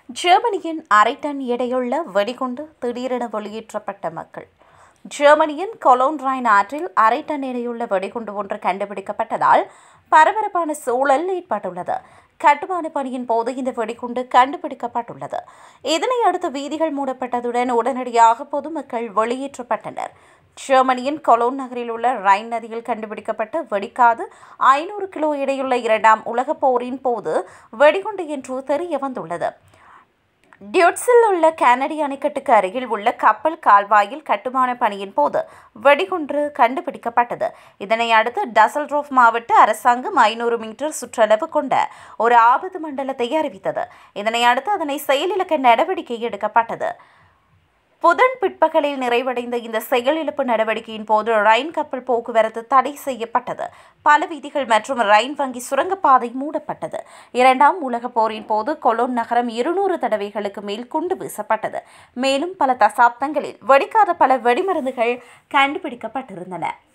ஜெர்மனியின் அரை டன் எடையுள்ள வெடிகுண்டு திடீரென வெளியேற்றப்பட்ட மக்கள் ஜெர்மனியின் கொலோன் ரைன் ஆற்றில் அரை டன் எடையுள்ள வெடிகுண்டு ஒன்று கண்டுபிடிக்கப்பட்டதால் பரபரப்பான சூழல் ஏற்பட்டுள்ளது கட்டுமான பணியின் போது இந்த வெடிகுண்டு கண்டுபிடிக்கப்பட்டுள்ளது இதனை அடுத்து வீதிகள் மூடப்பட்டதுடன் உடனடியாக பொதுமக்கள் வெளியேற்றப்பட்டனர் ஜெர்மனியின் கொலோன் நகரில் உள்ள ரைன் நதியில் கண்டுபிடிக்கப்பட்ட வெடிக்காது ஐநூறு கிலோ எடையுள்ள இரண்டாம் உலகப் போரின் போது வெடிகுண்டு என்று தெரிய வந்துள்ளது டியூட்ஸில் உள்ள கனடி அணைக்கட்டுக்கு அருகில் உள்ள கப்பல் கால்வாயில் கட்டுமான பணியின் போது வெடிகுண்டு கண்டுபிடிக்கப்பட்டது இதனை அடுத்து டசல்ரோஃப் மாவட்ட அரசாங்கம் ஐநூறு மீட்டர் சுற்றளவு கொண்ட ஒரு ஆபத்து மண்டலத்தை அறிவித்தது இதனை அடுத்து அதனை செயலிழக்க நடவடிக்கை எடுக்கப்பட்டது புதன் பிற்பகலில் நிறைவடைந்த இந்த செயலிழப்பு நடவடிக்கையின் போது ரைன் கப்பல் போக்குவரத்து தடை செய்யப்பட்டது பல வீதிகள் மற்றும் ரைன் வங்கி சுரங்கப்பாதை மூடப்பட்டது இரண்டாம் உலகப் போரின் போது கொலோன் நகரம் இருநூறு தடவைகளுக்கு மேல் குண்டு வீசப்பட்டது மேலும் பல தசாப்தங்களில் வெடிக்காத பல வெடிமருந்துகள் கண்டுபிடிக்கப்பட்டிருந்தன